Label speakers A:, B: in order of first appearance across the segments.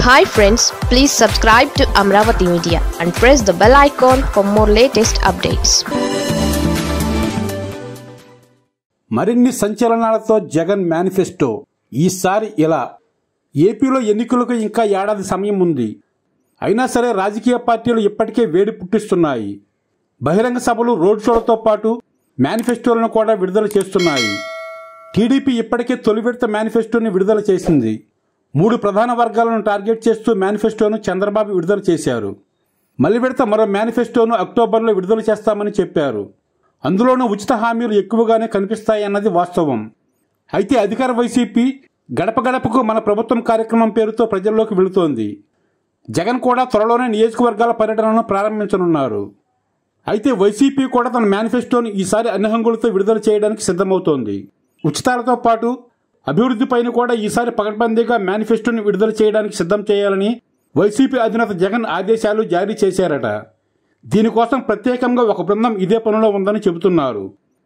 A: hi friends please subscribe to Amaravati media and press the bell icon for more latest updates
B: మరిన్ని సంచలనాలతో Jagan manifesto ఈసారి ఇలా ఏపీలో ఎన్నికలకు ఇంకా ఏడాది సమయం ఉంది అయినా సరే రాజకీయ పార్టీలు ఇప్పటికే వేడి పుట్టిస్తున్నాయి బహిరంగ సభలు రోడ్ షోలతో పాటు మేనిఫెస్టోలను కూడా విడుదల చేస్తున్నాయి టీడీపీ ఇప్పటికే తొలి విడత మేనిఫెస్టోని విడుదల చేసింది మూడు ప్రధాన వర్గాలను టార్గెట్ చేస్తూ మేనిఫెస్టోను చంద్రబాబు విడుదల చేశారు మళ్ళీ విడత మరో మేనిఫెస్టోను అక్టోబర్లో విడుదల చేస్తామని చెప్పారు అందులోనూ ఉచిత హామీలు ఎక్కువగానే కనిపిస్తాయన్నది వాస్తవం అయితే అధికార వైసీపీ గడప గడపకు మన ప్రభుత్వం కార్యక్రమం పేరుతో ప్రజల్లోకి వెళుతోంది జగన్ కూడా త్వరలోనే నియోజకవర్గాల పర్యటనను ప్రారంభించనున్నారు అయితే వైసీపీ కూడా తన మేనిఫెస్టోను ఈసారి అన్ని హంగులతో విడుదల చేయడానికి సిద్ధమవుతోంది ఉచితాలతో పాటు అభివృద్ధిపైన కూడా ఈసారి పకడ్బందీగా మేనిఫెస్టోని విడుదల చేయడానికి సిద్ధం చేయాలని వైసీపీ అధినేత జగన్ ఆదేశాలు జారీ చేశారట దీనికోసం ప్రత్యేకంగా ఒక బృందం ఇదే పనిలో ఉందని చెబుతున్నారు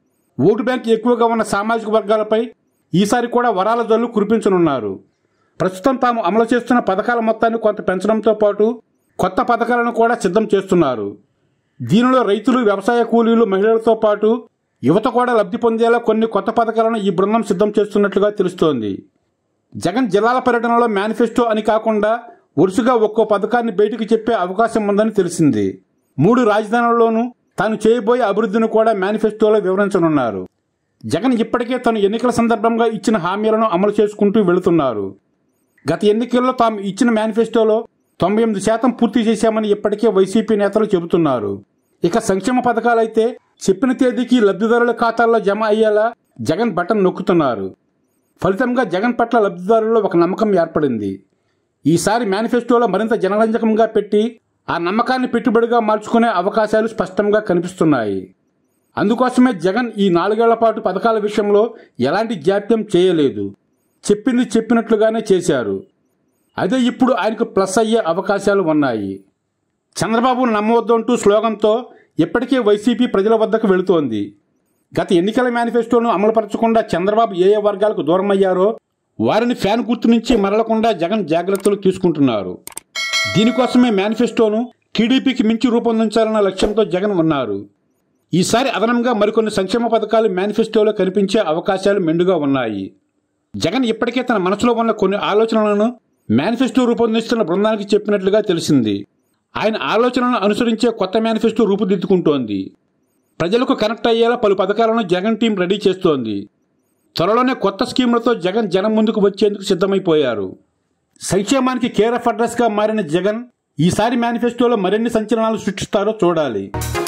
B: ఓటు బ్యాంక్ ఎక్కువగా ఉన్న సామాజిక వర్గాలపై ఈసారి కూడా వరాల జల్లు కురిపించనున్నారు ప్రస్తుతం తాము అమలు చేస్తున్న పథకాల మొత్తాన్ని కొంత పెంచడంతో పాటు కొత్త పథకాలను కూడా సిద్ధం చేస్తున్నారు దీనిలో రైతులు వ్యవసాయ కూలీలు మహిళలతో పాటు యువత కూడా లబ్ధి పొందేలా కొన్ని కొత్త పథకాలను ఈ బృందం సిద్ధం చేస్తున్నట్లుగా తెలుస్తోంది జగన్ జిల్లాల పర్యటనలో మేనిఫెస్టో అని కాకుండా వరుసగా ఒక్కో పథకాన్ని బయటికి చెప్పే అవకాశం ఉందని తెలిసింది మూడు రాజధానుల్లోనూ తాను చేయబోయే అభివృద్ధిని కూడా మేనిఫెస్టోలో వివరించనున్నారు జగన్ ఇప్పటికే తను ఎన్నికల సందర్భంగా ఇచ్చిన హామీలను అమలు చేసుకుంటూ వెళుతున్నారు గత ఎన్నికల్లో తాము ఇచ్చిన మేనిఫెస్టోలో తొంభై ఎనిమిది శాతం పూర్తి చేశామని ఇప్పటికే వైసీపీ నేతలు చెబుతున్నారు ఇక సంక్షేమ పథకాలైతే చెప్పిన తేదీకి లబ్ధిదారుల ఖాతాల్లో జమ అయ్యేలా జగన్ బటన్ నొక్కుతున్నారు ఫలితంగా జగన్ పట్ల లబ్ధిదారుల్లో ఒక నమ్మకం ఏర్పడింది ఈసారి మేనిఫెస్టోలో మరింత జనరంజకంగా పెట్టి ఆ నమ్మకాన్ని పెట్టుబడిగా మార్చుకునే అవకాశాలు స్పష్టంగా కనిపిస్తున్నాయి అందుకోసమే జగన్ ఈ నాలుగేళ్ల పాటు పథకాల విషయంలో ఎలాంటి జాప్యం చేయలేదు చెప్పింది చెప్పినట్లుగానే చేశారు అదే ఇప్పుడు ఆయనకు ప్లస్ అయ్యే అవకాశాలు ఉన్నాయి చంద్రబాబు నమ్మవద్దంటూ స్లోగంతో ఇప్పటికే వైసీపీ ప్రజల వద్దకు వెళుతోంది గత ఎన్నికల మేనిఫెస్టోను అమలుపరచకుండా చంద్రబాబు ఏ ఏ వర్గాలకు దూరమయ్యారో వారిని ఫ్యాన్ గుర్తు నుంచి మరలకుండా జగన్ జాగ్రత్తలు తీసుకుంటున్నారు దీనికోసమే మేనిఫెస్టోను టీడీపీకి మించి రూపొందించాలన్న లక్ష్యంతో జగన్ ఉన్నారు ఈసారి అదనంగా మరికొన్ని సంక్షేమ పథకాలు మేనిఫెస్టోలో కనిపించే అవకాశాలు మెండుగా ఉన్నాయి జగన్ ఇప్పటికే తన మనసులో ఉన్న కొన్ని ఆలోచనలను మేనిఫెస్టో రూపొందిస్తున్న బృందానికి చెప్పినట్లుగా తెలిసింది ఆయన ఆలోచనలను అనుసరించే కొత్త మేనిఫెస్టో రూపుదిద్దుకుంటోంది ప్రజలకు కనెక్ట్ అయ్యేలా పలు పథకాలను జగన్ టీం రెడీ చేస్తోంది త్వరలోనే కొత్త స్కీములతో జగన్ జనం ముందుకు వచ్చేందుకు సిద్ధమైపోయారు సంక్షేమానికి కేర్ ఆఫ్ అడ్రస్గా మారిన జగన్ ఈసారి మేనిఫెస్టోలో మరిన్ని సంచలనాలు సృష్టిస్తారో చూడాలి